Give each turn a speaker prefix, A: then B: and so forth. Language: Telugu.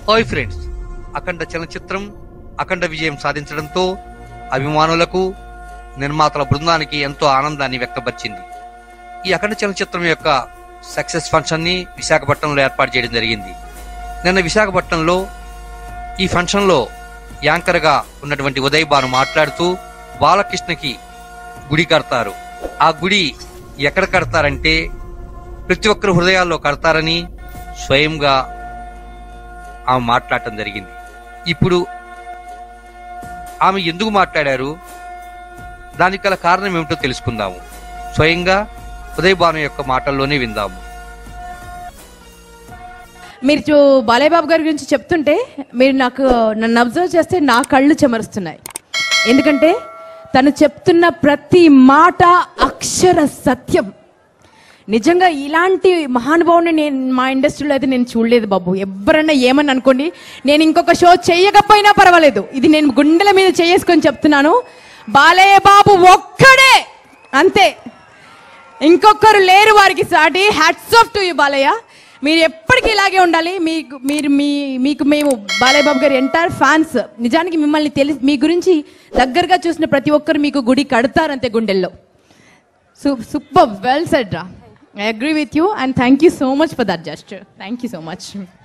A: హాయ్ ఫ్రెండ్స్ అఖండ చలనచిత్రం అఖండ విజయం సాధించడంతో అభిమానులకు నిర్మాతల బృందానికి ఎంతో ఆనందాన్ని వ్యక్తపరిచింది ఈ అఖండ చలనచిత్రం యొక్క సక్సెస్ ఫంక్షన్ ని విశాఖపట్నంలో ఏర్పాటు చేయడం జరిగింది నిన్న విశాఖపట్నంలో ఈ ఫంక్షన్ లో యాంకర్ గా ఉన్నటువంటి ఉదయ్ భాను మాట్లాడుతూ బాలకృష్ణకి గుడి కడతారు ఆ గుడి ఎక్కడ కడతారంటే ప్రతి ఒక్కరి హృదయాల్లో కడతారని స్వయంగా ఆమె మాట్లాడటం జరిగింది ఇప్పుడు ఆమె ఎందుకు మాట్లాడారు దానికి గల కారణం ఏమిటో తెలుసుకుందాము స్వయంగా ఉదయ్ భాను యొక్క మాటల్లోనే విందాము
B: మీరు చూ బాలయ్య బాబు గారి గురించి చెప్తుంటే మీరు నాకు నన్ను అబ్జర్వ్ చేస్తే నా కళ్ళు చెమరుస్తున్నాయి ఎందుకంటే తను చెప్తున్న ప్రతి మాట అక్షర సత్యం నిజంగా ఇలాంటి మహానుభావుని నేను మా ఇండస్ట్రీలో అయితే నేను చూడలేదు బాబు ఎవరన్నా ఏమని అనుకోండి నేను ఇంకొక షో చేయకపోయినా పర్వాలేదు ఇది నేను గుండెల మీద చేసుకొని చెప్తున్నాను బాలయ్య బాబు ఒక్కడే అంతే ఇంకొకరు లేరు వారికి సాటి hats off to you Balayya మీరు ఎప్పటికీ ఇలాగే ఉండాలి మీకు మీరు మీ మీకు మేము బాలయ్య బాబు గారి ఎంటైర్ ఫ్యాన్స్ నిజానికి మిమ్మల్ని తెలిసి మీ గురించి దగ్గరగా చూసిన ప్రతి ఒక్కరు మీకు గుడి కడతారంతే గుండెల్లో సూపర్ వెల్ సెడ్ రా I agree with you and thank you so much for that just thank you so much